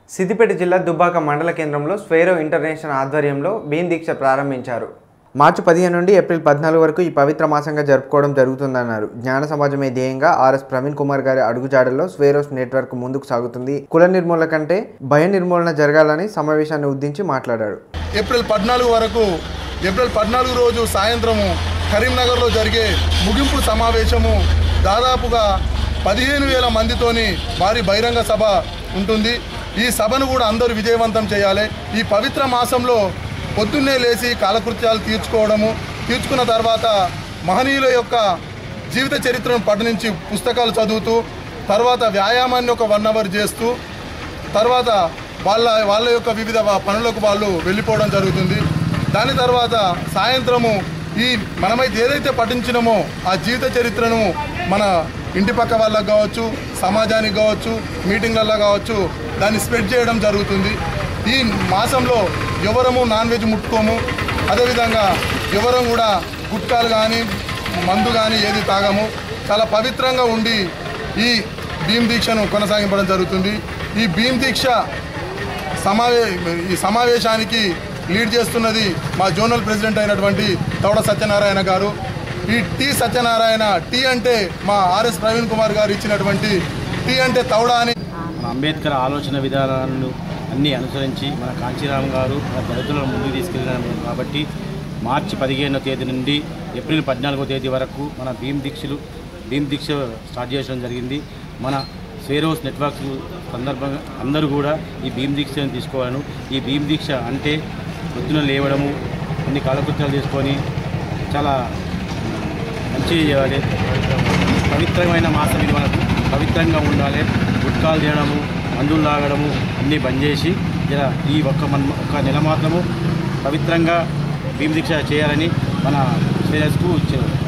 సిద్దిపేట జిల్లా దుబ్బాక మండల కేంద్రంలో స్వేరో ఇంటర్నేషనల్ ఆధ్వర్యంలో బీన్ దీక్ష ప్రారంభించారు మార్చి పదిహేను నుండి ఏప్రిల్ పద్నాలుగు వరకు ఈ పవిత్ర మాసంగా జరుపుకోవడం జరుగుతుందన్నారు జ్ఞాన సమాజమే ధ్యేయంగా ఆర్ఎస్ ప్రవీణ్ కుమార్ గారి అడుగుజాడల్లో స్వేరోస్ నెట్వర్క్ ముందుకు సాగుతుంది కుల నిర్మూలన కంటే భయ నిర్మూలన జరగాలని సమావేశాన్ని ఉద్దించి మాట్లాడారు ఏప్రిల్ పద్నాలుగు వరకు ఏప్రిల్ పద్నాలుగు రోజు సాయంత్రము కరీంనగర్లో జరిగే ముగింపు సమావేశము దాదాపుగా పదిహేను వేల మందితోని భారీ బహిరంగ సభ ఉంటుంది ఈ సభను కూడా అందరూ విజయవంతం చేయాలి ఈ పవిత్ర మాసంలో పొద్దున్నే లేచి కాలకృత్యాలు తీర్చుకోవడము తీర్చుకున్న తర్వాత మహనీయుల యొక్క జీవిత చరిత్రను పఠనించి పుస్తకాలు చదువుతూ తర్వాత వ్యాయామాన్ని ఒక వన్ అవర్ చేస్తూ తర్వాత వాళ్ళ వాళ్ళ యొక్క వివిధ పనులకు వాళ్ళు వెళ్ళిపోవడం జరుగుతుంది దాని తర్వాత సాయంత్రము ఈ మనమైతే ఏదైతే పఠించినామో ఆ జీవిత చరిత్రను మన ఇంటి పక్క వాళ్ళకు కావచ్చు సమాజానికి కావచ్చు మీటింగ్లలో కావచ్చు దాన్ని స్ప్రెడ్ చేయడం జరుగుతుంది ఈ మాసంలో ఎవరము నాన్ వెజ్ ముట్టుకోము అదేవిధంగా ఎవరం కూడా గుట్కాలు కానీ మందు కానీ ఏది తాగము చాలా పవిత్రంగా ఉండి ఈ భీమ్ దీక్షను కొనసాగించడం జరుగుతుంది ఈ భీమ్ దీక్ష సమావే ఈ సమావేశానికి లీడ్ చేస్తున్నది మా జోనల్ ప్రెసిడెంట్ అయినటువంటి తౌడ సత్యనారాయణ గారు ఈ టి సత్యనారాయణ టీ అంటే మా ఆర్ఎస్ ప్రవీణ్ కుమార్ గారు ఇచ్చినటువంటి టీ అంటే తౌడ అని మన అంబేద్కర్ ఆలోచన విధానాలను అన్నీ అనుసరించి మన కాంచీరామ్ గారు మన దళితులను ముందుకు తీసుకెళ్ళినారు కాబట్టి మార్చి పదిహేనో తేదీ నుండి ఏప్రిల్ పద్నాలుగో తేదీ వరకు మన భీమ్ దీక్షలు భీమ్ దీక్ష స్టార్ట్ చేయడం జరిగింది మన స్వేరోస్ నెట్వర్క్ సందర్భంగా అందరూ కూడా ఈ భీమ్ దీక్షను తీసుకోవాలను ఈ భీమ్ దీక్ష అంటే పొద్దున లేవడము అన్ని కాలకృత్యాలు తీసుకొని చాలా మంచి చేయాలి పవిత్రమైన మాసం ఇది మనకు పవిత్రంగా ఉండాలి గుట్కాలు చేయడము మందులు తాగడము అన్నీ బంద్ చేసి ఇలా ఈ ఒక్క మన ఒక్క నెల మాత్రము పవిత్రంగా భీమ దీక్ష చేయాలని మన శ్రేయస్కు